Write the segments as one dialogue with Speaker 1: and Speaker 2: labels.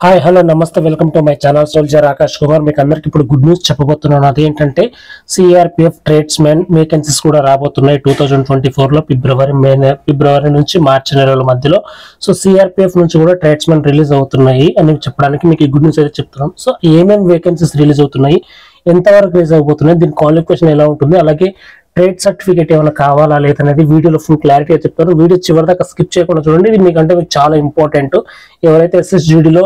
Speaker 1: hi hello నమస్తే welcome to my channel soldier Akash Kumar మీకు అందరికి ఇప్పుడు గుడ్ న్యూస్ చెప్పబోతున్నాను అదేంటంటే సిఆర్పిఎఫ్ ట్రేడ్స్ మెన్ వేకెన్సీస్ కూడా రాబోతున్నాయి టూ థౌజండ్ ట్వంటీ ఫోర్ లో ఫిబ్రవరి మే నె- ఫిబ్రవరి నుంచి మార్చి నెలల మధ్యలో సో సిఆర్పిఎఫ్ నుంచి కూడా ట్రేడ్స్ మెన్ రిలీజ్ అవుతున్నాయి అని చెప్పడానికి మీకు ఈ గుడ్ న్యూస్ అయితే చెప్తున్నాం సో ఏమేమి వేకెన్సీస్ రిలీజ్ అవుతున్నాయి ఎంతవరకు రిలీజ్ అయిపోతున్నాయి దీని క్వాలిఫికేషన్ ఎలా ఉంటుంది అలాగే ట్రేడ్ సర్టిఫికేట్ ఏమైనా కావాలా లేదనేది వీడియోలో ఫుల్ క్లారిటీ చెప్తారు వీడియో చివరి దాకా స్కిప్ చేయకుండా చూడండి ఇది మీకంటే మీకు చాలా ఇంపార్టెంట్ ఎవరైతే ఎస్ఎస్జిడిలో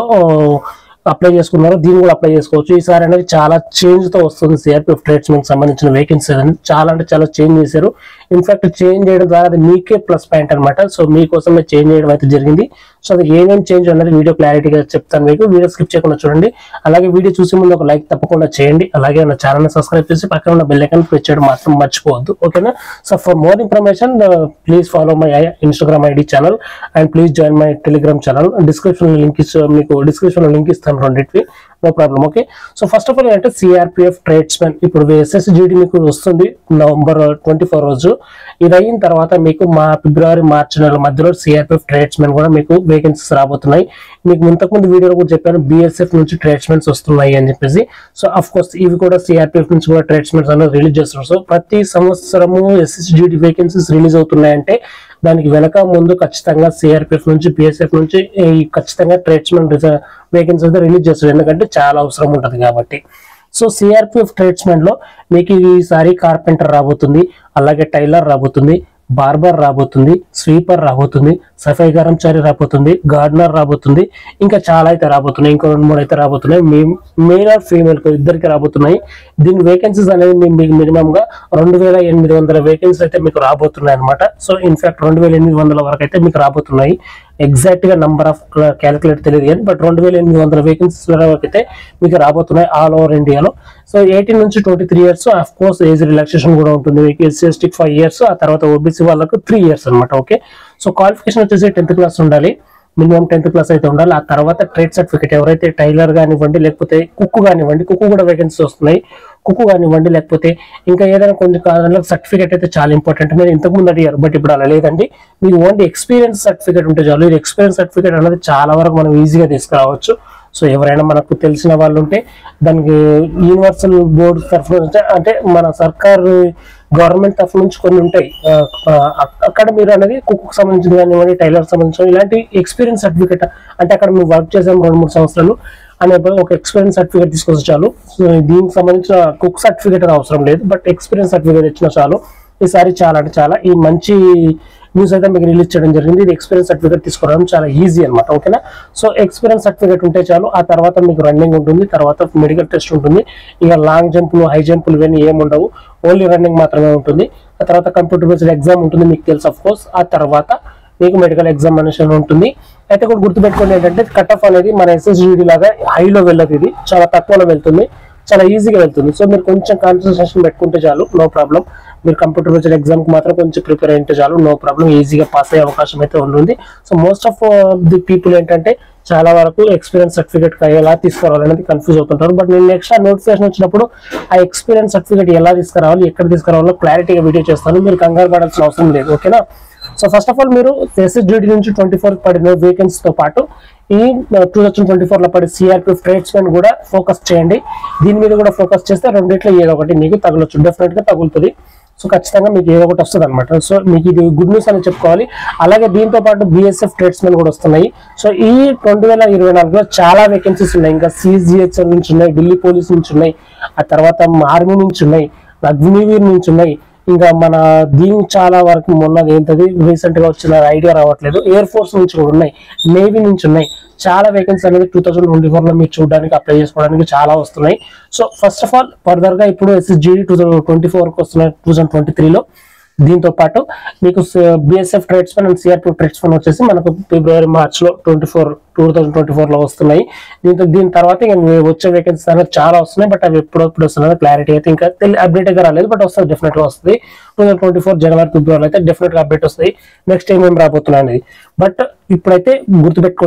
Speaker 1: అప్లై చేసుకున్నారో దీన్ని కూడా అప్లై చేసుకోవచ్చు ఈసారి అనేది చాలా చేంజ్ తో వస్తుంది సిఆర్పిఎఫ్ ట్రేడ్స్ కి సంబంధించిన వేకెన్సీ అనేది చాలా అంటే చాలా చేంజ్ చేశారు ఇన్ఫాక్ట్ చేంజ్ చేయడం ద్వారా అది మీకే ప్లస్ పాయింట్ అనమాట సో మీకోసమే చేంజ్ చేయడం అయితే జరిగింది సో అది ఏమేమి చేంజ్ అనేది వీడియో క్లారిటీగా చెప్తాను మీకు వీడియో స్కిప్ చేయకుండా చూడండి అలాగే వీడియో చూసే ముందు ఒక లైక్ తప్పకుండా చేయండి అలాగే నా ఛానల్ సబ్స్క్రైబ్ చేసి పక్కన ఉన్న బెల్ ఐకాన్ ప్రెస్ చేయడం మాత్రం మర్చిపోవద్దు ఓకేనా so for more information please follow my Instagram ID channel and please join my Telegram channel description link మీకు డిస్క్రిప్షన్ లింక్ ఇస్తాను రెండింటివి no problem okay so first of all ఏంటంటే సిఆర్పిఎఫ్ ట్రేడ్స్ మెన్ ఇప్పుడు SSGD మీకు వస్తుంది November twenty four రోజు ఇది అయిన తర్వాత మీకు మా ఫిబ్రవరి మార్చి నెల మధ్యలో సిఆర్పిఎఫ్ ట్రేడ్స్ మెన్ కూడా మీకు వేకెన్సీస్ రాబోతున్నాయి మీకు ఇంతకుముందు వీడియోలో కూడా చెప్పాను బిఎస్ఎఫ్ నుంచి ట్రేడ్స్ మెన్స్ వస్తున్నాయి అని చెప్పేసి సో అఫ్ కోర్స్ ఇవి కూడా సిఆర్పిఎఫ్ నుంచి కూడా ట్రేడ్స్ మెన్స్ అనేది రిలీజ్ చేస్తున్నారు సో ప్రతి సంవత్సరము ఎస్ఎస్జిడి వేకెన్సీస్ రిలీజ్ అవుతున్నాయంటే దానికి వెనక ముందు ఖచ్చితంగా సిఆర్పిఎఫ్ నుంచి బిఎస్ఎఫ్ నుంచి ఈ ఖచ్చితంగా ట్రేడ్స్మెన్ వేకెన్సీ అయితే రిలీజ్ చేస్తారు ఎందుకంటే చాలా అవసరం ఉంటుంది కాబట్టి సో సిఆర్పిఎఫ్ ట్రేడ్స్మెన్ లో మీకు ఈసారి కార్పెంటర్ రాబోతుంది అలాగే టైలర్ రాబోతుంది బార్బర్ రాబోతుంది స్వీపర్ రాబోతుంది సఫాయి కర్మచారి రాబోతుంది గార్డనర్ రాబోతుంది ఇంకా చాలా అయితే రాబోతున్నాయి ఇంకో రెండు మూడు అయితే రాబోతున్నాయి మేల్ ఆర్ ఫీమేల్ ఇద్దరికి రాబోతున్నాయి దీని వేకెన్సీస్ అనేది మీ- మీకు మినిమం గా రెండు వేల ఎనిమిది వందల వేకెన్సీస్ అయితే మీకు రాబోతున్నాయి అనమాట సో ఇన్ఫాక్ట్ రెండు వేల ఎనిమిది వందల వరకు అయితే మీకు రాబోతున్నాయి ఎగ్జాక్ట్ గా నంబర్ ఆఫ్ క్యాలిక్యులేట్ తెలియదు కానీ బట్ రెండు వేల ఎనిమిది వందల వేకెన్సీస్ వరకు అయితే మీకు రాబోతున్నాయి ఆల్ ఓవర్ ఇండియాలో సో ఎయిటీన్ నుంచి twenty three years of course age relaxation కూడా ఉంటుంది మీకు ఎస్సీ ఎస్టీకి ఫైవ్ ఇయర్స్ ఆ తర్వాత ఓబీసీ వాళ్ళకు త్రీ ఇయర్స్ అనమాట ఓకే సో క్వాలిఫికేషన్ వచ్చేసి టెన్త్ క్లాస్ ఉండాలి మినిమం టెన్త్ క్లాస్ అయితే ఉండాలి ఆ తర్వాత ట్రేడ్ సర్టిఫికేట్ ఎవరైతే టైలర్ కానివ్వండి లేకపోతే కుక్కు కానివ్వండి కుక్కు కూడా వేకెన్సీ వస్తున్నాయి కుక్కు కానివ్వండి లేకపోతే ఇంకా ఏదైనా కొంచెం కావాలంటే సర్టిఫికేట్ అయితే చాలా ఇంపార్టెంట్ నేను ఇంతకు ముందు అడిగారు బట్ ఇప్పుడు అలా లేదండి మీకు ఓన్లీ ఎక్స్పీరియన్స్ సర్టిఫికేట్ ఉంటే చాలు ఇది ఎక్స్పీరియన్స్ సర్టిఫికేట్ అనేది చాలా వరకు మనం ఈజీగా తీసుకురావచ్చు సో ఎవరైనా మనకు తెలిసిన వాళ్ళు ఉంటే దానికి యూనివర్సల్ బోర్డు తరఫున నుంచి అంటే మన సర్కార్ గవర్నమెంట్ తరఫు నుంచి కొన్ని ఉంటాయి ఆ, ఆ, అక్కడ మీరు అనేది కుక్ సంబంధించిన కానివ్వండి టైలర్ సంబంధించిన ఇలాంటి ఎక్స్పీరియన్స్ సర్టిఫికేట్ అంటే అక్కడ మీరు వర్క్ చేసాం రెండు మూడు సంవత్సరాలు అనే ఒక ఎక్స్పీరియన్స్ సర్టిఫికేట్ తీసుకొస్తే చాలు సో దీనికి సంబంధించిన కుక్ సర్టిఫికేట్ అవసరం లేదు బట్ ఎక్స్పీరియన్స్ సర్టిఫికేట్ ఇచ్చిన చాలు ఈసారి చాలా అంటే చాలా ఈ మంచి న్యూస్ అయితే మీకు రిలీజ్ చేయడం జరిగింది ఇది ఎక్స్పీరియన్స్ సర్టిఫికేట్ తీసుకోవడం చాలా ఈజీ అనమాట ఓకేనా సో ఎక్స్పీరియన్స్ సర్టిఫికేట్ ఉంటే చాలు ఆ తర్వాత మీకు రన్నింగ్ ఉంటుంది తర్వాత మెడికల్ టెస్ట్ ఉంటుంది ఇక లాంగ్ జంపులు హై జంపులు ఇవన్నీ ఏమి ఉండవు ఓన్లీ రన్నింగ్ మాత్రమే ఉంటుంది ఆ తర్వాత కంప్యూటర్ బేస్డ్ ఎగ్జామ్ ఉంటుంది మీకు తెలుసు అఫ్ కోర్స్ ఆ తర్వాత మీకు మెడికల్ ఎగ్జామినేషన్ ఉంటుంది అయితే కూడా గుర్తుపెట్టుకోండి ఏంటంటే కట్ ఆఫ్ అనేది మన ఎస్ఎస్జిడి లాగా హైలో వెళ్ళదు ఇది చాలా తక్కువలో వెళ్తుంది చాలా ఈజీగా వెళ్తుంది సో మీరు కొంచెం కాన్సన్ట్రేషన్ పెట్టుకుంటే చాలు నో ప్రాబ్లం మీరు కంప్యూటర్ బేస్డ్ ఎగ్జామ్ కి మాత్రం కొంచెం ప్రిపేర్ అయింటే చాలు నో ప్రాబ్లం ఈజీగా పాస్ అయ్యే అవకాశం అయితే ఉంటుంది so most of the people ఏంటంటే చాలా వరకు ఎక్స్పీరియన్స్ సర్టిఫికేట్ ఎలా తీసుకురావాలనేది కన్ఫ్యూజ్ అవుతుంటారు బట్ నేను నెక్స్ట్ నోటిఫికేషన్ వచ్చినప్పుడు ఆ ఎక్స్పీరియన్స్ సర్టిఫికేట్ ఎలా తీసుకురావాలి ఎక్కడ తీసుకురావాలో క్లారిటీగా వీడియో చేస్తాను మీరు కంగారు పడాల్సిన అవసరం లేదు ఓకేనా సో ఫస్ట్ ఆఫ్ ఆల్ మీరు ఎస్ఎస్జిడి నుంచి ట్వంటీ ఫోర్ పడిన వేకెన్సీ తో పాటు ఈ టూ థౌసండ్ ట్వంటీ ఫోర్ లో పడే సిఆర్పిఎఫ్ ట్రేడ్స్ మెన్ కూడా ఫోకస్ చేయండి దీని మీద కూడా ఫోకస్ చేస్తే రెండిట్లో ఏదో ఒకటి మీకు తగలొచ్చు డెఫినెట్ గా తగులుతుంది సో ఖచ్చితంగా మీకు ఏదో ఒకటి వస్తుంది అనమాట సో మీకు ఇది గుడ్ న్యూస్ అని చెప్పుకోవాలి అలాగే దీంతో పాటు బిఎస్ఎఫ్ ట్రేడ్స్ మెన్ కూడా వస్తున్నాయి సో ఈ రెండు వేల ఇరవై నాలుగులో చాలా వేకెన్సీస్ ఉన్నాయి ఇంకా సిజిహెచ్ నుంచి ఉన్నాయి ఢిల్లీ పోలీస్ నుంచి ఉన్నాయి ఆ తర్వాత ఆర్మీ నుంచి ఉన్నాయి అగ్నివీర్ నుంచి ఉన్నాయి ఇంకా మన దీని చాలా వరకు మొన్నది ఏంటది రీసెంట్ గా వచ్చిన ఐడియా రావట్లేదు ఎయిర్ ఫోర్స్ నుంచి కూడా ఉన్నాయి నేవీ నుంచి ఉన్నాయి చాలా వేకెన్సీ అనేది టూ థౌసండ్ ట్వంటీ ఫోర్ లో మీరు చూడడానికి అప్లై చేసుకోవడానికి చాలా వస్తున్నాయి so first of all further గా ఇప్పుడు SSG two thousand twenty four కి వస్తున్నాయి టూ థౌసండ్ ట్వంటీ త్రీలో దీంతో పాటు మీకు BSF tradesmen and CRP tradesmen వచ్చేసి మనకు ఫిబ్రవరి మార్చ్ లో twenty four two thousand twenty four లో వస్తున్నాయి దీంతో దీని తర్వాత ఇక మీ వచ్చే వేకెన్సీస్ అనేది చాలా వస్తున్నాయి బట్ అవి ఎప్పుడప్పుడు వస్తున్నాయి క్లారిటీ అయితే ఇంకా అప్డేట్ గా రాలేదు బట్ వస్తుంది డెఫినెట్ గా వస్తుంది టూ థౌసండ్ ట్వంటీ ఫోర్ జనవరి ఫిబ్రవరి అయితే డెఫినెట్ గా అప్డేట్ వస్తాయి నెక్స్ట్ ఏమేమి రాబోతున్నాయి అనేది బట్ ఇప్పుడైతే గుర్తుపెట్టుకోండి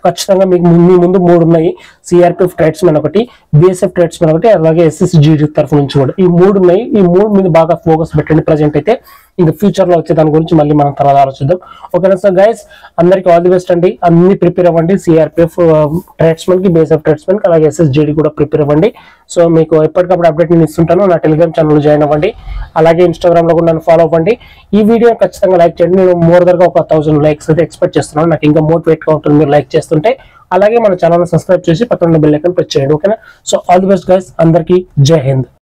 Speaker 1: ఖచ్చితంగా మీకు ము- మీ ముందు మూడు ఉన్నాయి సిఆర్పిఎఫ్ ట్రేడ్స్మెన్ ఒకటి బిఎస్ఎఫ్ ట్రేడ్స్మెన్ ఒకటి అలాగే ఎస్ఎస్జిడి తరఫు నుంచి కూడా ఈ మూడు ఉన్నాయి ఈ మూడు మీద బాగా ఫోకస్ పెట్టండి ప్రజెంట్ అయితే ఇంకా ఫ్యూచర్ లో వచ్చే దాని గురించి మళ్ళీ మనం తర్వాత ఆలోచిద్దాం ఓకేనా సార్ గైస్ అందరికి ఆల్ ది బెస్ట్ అండి అన్ని ప్రిపేర్ అవ్వండి సిఆర్పిఎఫ్ ట్రేడ్స్మెన్ కి బిఎస్ఎఫ్ ట్రేడ్స్మెన్ కి అలాగే ఎస్ఎస్జిడి కూడా ప్రిపేర్ అవ్వండి సో మీకు ఎప్పటికప్పుడు అప్డేట్ నేను ఇస్తుంటాను నా టెలిగ్రామ్ ఛానల్ జాయిన్ అవ్వండి అలాగే ఇన్స్టాగ్రామ్ లో కూడా నన్ను ఫాలో అవ్వండి ఈ వీడియో ఖచ్చితంగా లైక్ చేయండి నేను మోర్ దర్గా ఒక థౌసండ్ లైక్స్ అయితే ఎక్స్పెక్ట్ చేస్తున్నాను నాకు ఇంకా మోటివేట్ గా ఉంటుంది మీరు లైక్ చేస్తుంటే అలాగే మన ఛానల్ సబ్స్క్రైబ్ చేసి పక్కన బెల్ ఐకాన్ ప్రెస్ చేయండి ఓకేనా so all the best guys అందరికీ జై హింద్